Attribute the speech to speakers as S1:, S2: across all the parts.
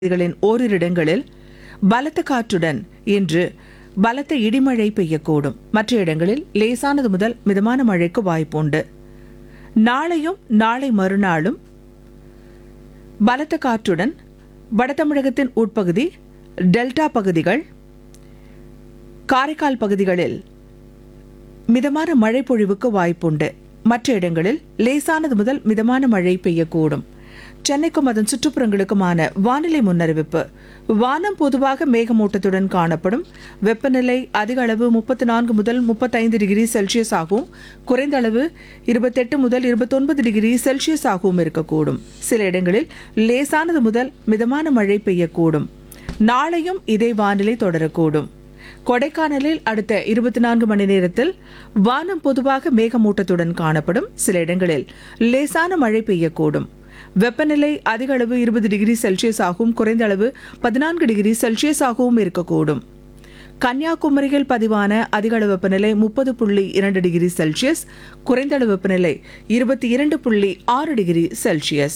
S1: பகுதிகளின் ஓரிரு இடங்களில் பலத்த காற்றுடன் இன்று பலத்த இடிமழை பெய்யக்கூடும் மற்ற இடங்களில் லேசானது முதல் மிதமான மழைக்கு வாய்ப்புண்டு நாளையும் நாளை மறுநாளும் பலத்த காற்றுடன் வட தமிழகத்தின் உட்பகுதி டெல்டா பகுதிகள் காரைக்கால் பகுதிகளில் மிதமான மழை பொழிவுக்கு வாய்ப்புண்டு மற்ற இடங்களில் லேசானது முதல் மிதமான மழை பெய்யக்கூடும் சென்னைக்கும் அதன் சுற்றுப்புறங்களுக்குமான வானிலை முன்னறிவிப்பு வானம் பொதுவாக மேகமூட்டத்துடன் காணப்படும் வெப்பநிலை அதிக அளவு முப்பத்தி நான்கு முதல் முப்பத்தைந்து டிகிரி செல்சியஸ் ஆகவும் குறைந்த அளவு இருபத்தெட்டு முதல் இருபத்தொன்பது டிகிரி செல்சியஸ் ஆகவும் இருக்கக்கூடும் சில இடங்களில் லேசானது முதல் மிதமான மழை பெய்யக்கூடும் நாளையும் இதே வானிலை தொடரக்கூடும் கொடைக்கானலில் அடுத்த இருபத்தி நான்கு மணி நேரத்தில் வானம் பொதுவாக மேகமூட்டத்துடன் காணப்படும் சில இடங்களில் லேசான மழை பெய்யக்கூடும் வெப்பநிலை அதிக அளவு இருபது டிகிரி செல்சியஸ் ஆகவும் குறைந்த அளவு பதினான்கு டிகிரி செல்சியஸ் ஆகவும் இருக்கக்கூடும் கன்னியாகுமரியில் பதிவான அதிக அளவு வெப்பநிலை முப்பது புள்ளி இரண்டு டிகிரி செல்சியஸ் குறைந்த அளவு வெப்பநிலை இருபத்தி இரண்டு புள்ளி ஆறு டிகிரி செல்சியஸ்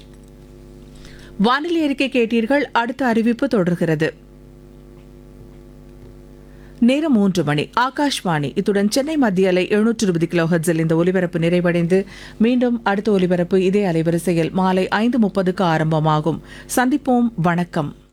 S1: வானிலை அறிக்கை கேட்டீர்கள் அடுத்த அறிவிப்பு தொடர்கிறது நேரம் மூன்று மணி ஆகாஷ்வாணி இத்துடன் சென்னை மத்திய அலை எழுநூற்று இருபது கிலோ ஹெர்ட்ஸில் இந்த ஒலிபரப்பு நிறைவடைந்து மீண்டும் அடுத்த ஒலிபரப்பு இதே அலைவரிசையில் மாலை ஐந்து முப்பதுக்கு ஆரம்பமாகும் சந்திப்போம் வணக்கம்